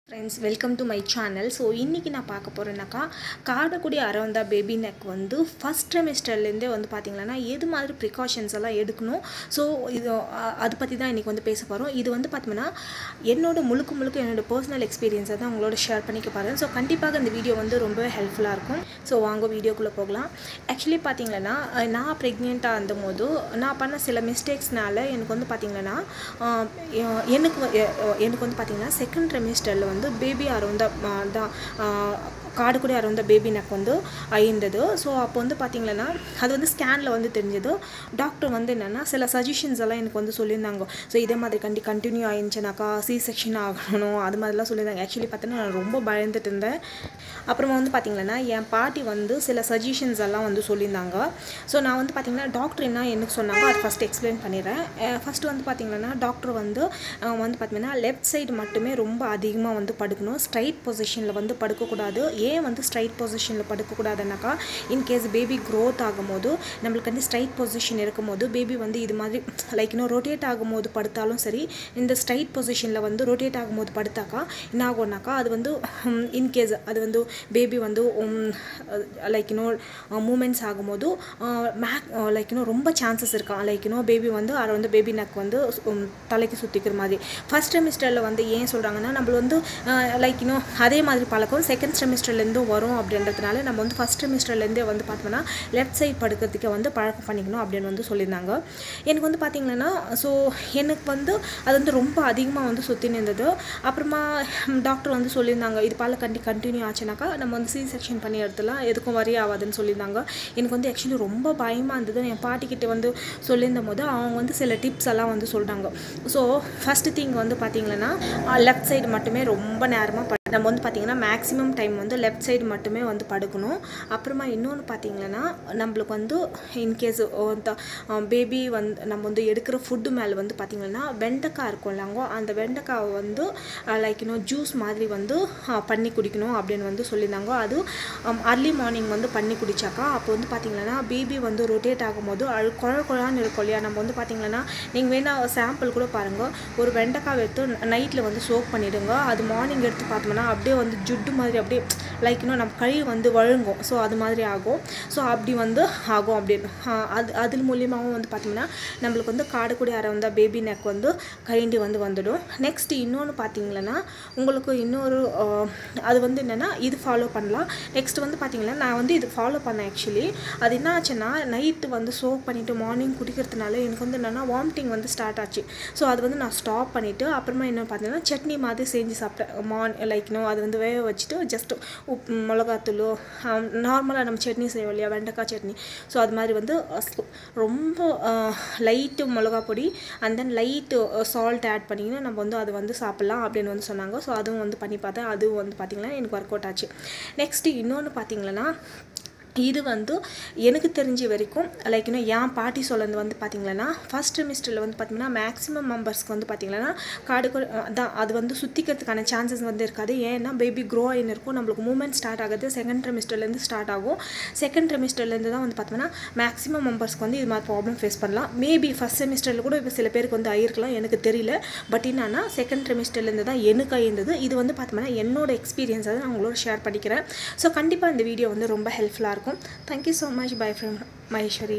friends welcome to my channel so இன்றைக்கி நான் பார்க்க போகிறேன்னாக்கா காடக்குடி அரவந்தா பேபி நெக் வந்து ஃபஸ்ட் செமிஸ்டர்லேருந்தே வந்து பார்த்திங்கன்னா எது மாதிரி ப்ரிகாஷன்ஸ் எல்லாம் எடுக்கணும் ஸோ இது அ- அதை பற்றி தான் இன்றைக்கி வந்து பேச போகிறோம் இது வந்து பார்த்தீங்கன்னா என்னோட முழுக்க முழுக்க என்னோட பர்சனல் எக்ஸ்பீரியன்ஸை தான் உங்களோட ஷேர் பண்ணிக்க போகிறேன் ஸோ கண்டிப்பாக இந்த வீடியோ வந்து ரொம்ப ஹெல்ப்ஃபுல்லாக இருக்கும் ஸோ வாங்க வீடியோக்குள்ளே போகலாம் ஆக்சுவலி பார்த்தீங்கன்னா அஹ், நான் ப்ரெக்னெண்ட்டாக இருந்தபோது நான் பண்ண சில மிஸ்டேக்ஸ்னால எனக்கு வந்து பார்த்தீங்கன்னா அஹ், எ- எனக்கு வ- எ- எனக்கு வந்து பார்த்தீங்கன்னா செகண்ட் செமிஸ்டரில் வந்து பேபி அரௌண்ட் தான் காடுக்குடி அரௌண்ட் பேபி நெக் வந்து ஆயிருந்தது ஸோ அப்போ வந்து பார்த்தீங்கன்னா அது வந்து ஸ்கேனில் வந்து தெரிஞ்சது டாக்டர் வந்து என்னென்னா சில சஜஷன்ஸ் எல்லாம் எனக்கு வந்து சொல்லியிருந்தாங்க ஸோ இதே மாதிரி கண்டி கண்டினியூ ஆயிருந்துச்சுனாக்கா சி செக்ஷன் ஆகணும் அது மாதிரிலாம் சொல்லியிருந்தாங்க ஆக்சுவலி பார்த்தீங்கன்னா நான் ரொம்ப பயந்துட்டு இருந்தேன் அப்புறமா வந்து பார்த்தீங்கன்னா என் பாட்டி வந்து சில சஜஷன்ஸ் எல்லாம் வந்து சொல்லியிருந்தாங்க ஸோ நான் வந்து பார்த்தீங்கன்னா டாக்டர் என்ன எனக்கு சொன்னாங்க அது ஃபஸ்ட் எக்ஸ்பிளைன் பண்ணிடுறேன் ஃபஸ்ட்டு வந்து பார்த்தீங்கன்னா டாக்டர் வந்து அஹ், வந்து பார்த்தீங்கன்னா லெஃப்ட் சைடு மட்டுமே ரொம்ப அதிகமாக வந்து படுக்கணும் ஸ்ட்ரைட் பொசிஷனில் வந்து படுக்கக்கூடாது ஏன் வந்து ஸ்ட்ரைட் பொசிஷனில் படுக்கக்கூடாதுனாக்கா இன்கேஸ் பேபி க்ரோத் ஆகும்போது நம்மளுக்கு வந்து ஸ்ட்ரைட் பொசிஷன் இருக்கும்போது பேபி வந்து இது மாதிரி லைக் இன்னும் ரொட்டேட் ஆகும்போது படுத்தாலும் சரி இந்த ஸ்ட்ரைட் பொசிஷனில் வந்து ரொட்டேட் ஆகும்போது படுத்தாக்கா என்ன ஆகும்னாக்கா அது வந்து இன்கேஸ் அது வந்து பேபி வந்து லைக் இன்னும் மூமெண்ட்ஸ் ஆகும்போது மேக் லைக் இன்னும் ரொம்ப சான்சஸ் இருக்கா லைக் இன்னும் பேபி வந்து அதை வந்து பேபி நக் வந்து உம், தலைக்கு சுற்றிக்கிற மாதிரி ஃபஸ்ட் செமிஸ்டரில் வந்து ஏன் சொல்கிறாங்கன்னா நம்ம வந்து லைக் இன்னும் அதே மாதிரி பழக்கம் செகண்ட் செமிஸ்டர்லேருந்தும் வரும் அப்படின்றதுனால நம்ம வந்து ஃபஸ்ட் செமிஸ்டர்லேருந்தே வந்து பார்த்தோம்னா லெஃப்ட் சைட் படுக்கிறதுக்கு வந்து பழக்கம் பண்ணிக்கணும் அப்படின்னு வந்து சொல்லியிருந்தாங்க எனக்கு வந்து பார்த்தீங்கன்னா ஸோ எனக்கு வந்து அது வந்து ரொம்ப அதிகமாக வந்து சுற்றின்னு இருந்தது அப்புறமா டாக்டர் வந்து சொல்லியிருந்தாங்க இது பால கண்டி கண்டினியூ ஆச்சுனாக்கா நம்ம வந்து சி செக்ஷன் பண்ணி எடுத்துலாம் எதுக்கும் வரி ஆகாதுன்னு சொல்லியிருந்தாங்க எனக்கு வந்து ஆக்சுவலி ரொம்ப பயமாக இருந்தது என் பாட்டிக்கிட்ட வந்து சொல்லியிருந்த போது அவங்க வந்து சில டிப்ஸ் எல்லாம் வந்து சொல்கிறாங்க ஸோ ஃபஸ்ட்டு திங் வந்து பார்த்தீங்கன்னா லெஃப்ட் சைடு மட்டுமே ரொம்ப நேரமாக நம்ம வந்து பார்த்திங்கன்னா மேக்ஸிமம் டைம் வந்து லெஃப்ட் சைடு மட்டுமே வந்து படுக்கணும் அப்புறமா இன்னொன்று பார்த்தீங்கன்னா நம்மளுக்கு வந்து இன்கேஸ் பேபி வந்து நம்ம வந்து எடுக்கிற ஃபுட்டு மேலே வந்து பார்த்திங்கன்னா வெண்டைக்காய் இருக்கும் இல்லைங்க அந்த வெண்டைக்காவை வந்து லைக் இன்னும் ஜூஸ் மாதிரி வந்து அஹ், பண்ணி குடிக்கணும் அப்படின்னு வந்து சொல்லியிருந்தாங்க அது அர்லி மார்னிங் வந்து பண்ணி குடிச்சாக்கா அப்போ வந்து பார்த்திங்கன்னா பேபி வந்து ரொட்டேட் ஆகும்போது அது குழ குழான்னு இருக்கும் இல்லையா நம்ம வந்து பார்த்திங்கன்னா நீங்கள் வேணால் சாம்பிள் கூட பாருங்கள் ஒரு வெண்டைக்காய் எடுத்து நைட்டில் வந்து சோக் பண்ணிவிடுங்க அது மார்னிங் எடுத்து பார்த்தோம்னா அப்படியே வந்து ஜுட்டு மாதிரி அப்படியே லைக் இன்னும் நம்ம கை வந்து வழுங்கும் ஸோ அது மாதிரி ஆகும் ஸோ அப்படி வந்து ஆகும் அப்படின்னு ஆஹ் அது அது மூலியமாகவும் வந்து பார்த்தோம்னா நம்மளுக்கு வந்து காடுக்குடி அரை வந்தால் பேபி நெக் வந்து கைண்டி வந்து வந்துடும் நெக்ஸ்ட் இன்னொன்று பார்த்தீங்கன்னா உங்களுக்கு இன்னொரு ஆஹ் அது வந்து என்னென்னா இது ஃபாலோ பண்ணலாம் நெக்ஸ்ட் வந்து பார்த்தீங்கன்னா நான் வந்து இது ஃபாலோ பண்ணேன் ஆக்சுவலி அது என்ன ஆச்சுன்னா நைட்டு வந்து சோக் பண்ணிவிட்டு மார்னிங் குடிக்கிறதுனால எனக்கு வந்து என்னென்னா வாமிட்டிங் வந்து ஸ்டார்ட் ஆச்சு ஸோ அது வந்து நான் ஸ்டாப் பண்ணிவிட்டு அப்புறமா என்ன பார்த்தீங்கன்னா சட்னி மாதிரி செஞ்சு சாப்பிட்டேன் மார்ன் லைக் இன்னும் அது வந்து வேக வச்சுட்டு ஜஸ்ட் உப் மிளகாத்தூளோ நார்மலாக நம்ம சட்னி செய்வோம் இல்லையா வெண்டைக்காய் சட்னி ஸோ அது மாதிரி வந்து அஹ், ஸ்ல- ரொம்ப லைட்டு மிளகா பொடி and then light salt add பண்ணிங்கன்னா நம்ம வந்து அது வந்து சாப்பிட்லாம் அப்படின்னு வந்து சொன்னாங்க ஸோ அதுவும் வந்து பண்ணி பார்த்தேன் அதுவும் வந்து பார்த்திங்கன்னா எனக்கு ஒர்க் அவுட் ஆச்சு நெக்ஸ்ட்டு இன்னொன்று பார்த்தீங்கன்னா இது வந்து எனக்கு தெரிஞ்ச வரைக்கும் லைக் இன்னும் என் பாட்டி சொல்லது வந்து பார்த்திங்கன்னா ஃபஸ்ட் செமிஸ்டரில் வந்து பார்த்திங்கன்னா மேக்ஸிமம் மெம்பர்ஸ்க்கு வந்து பார்த்திங்கன்னா காடு தான் அது வந்து சுற்றிக்கிறதுக்கான சான்சஸ் வந்து இருக்காது ஏன்னா பேபி க்ரோ ஆகின்னு இருக்கும் நம்மளுக்கு மூமெண்ட் ஸ்டார்ட் ஆகுது செகண்ட் செமிஸ்டர்லேருந்து ஸ்டார்ட் ஆகும் செகண்ட் செமிஸ்டர்லேருந்து தான் வந்து பார்த்தோம்னா மேக்ஸிமம் மெம்பர்ஸ்க்கு வந்து இது மாதிரி ப்ராப்ளம் ஃபேஸ் பண்ணலாம் மேபி ஃபஸ்ட் செமிஸ்டரில் கூட இப்போ சில பேருக்கு வந்து ஆயிருக்கலாம் எனக்கு தெரியல பட் என்னன்னா செகண்ட் செமிஸ்டர்லேருந்து தான் எனக்கு ஆயிருந்தது இது வந்து பார்த்தோம்னா என்னோட எக்ஸ்பீரியன்ஸை நான் உங்களோட ஷேர் பண்ணிக்கிறேன் ஸோ கண்டிப்பாக இந்த வீடியோ வந்து ரொம்ப ஹெல்ப்ஃபுல்லாக இருக்கும் thank you so much bye from Maheswari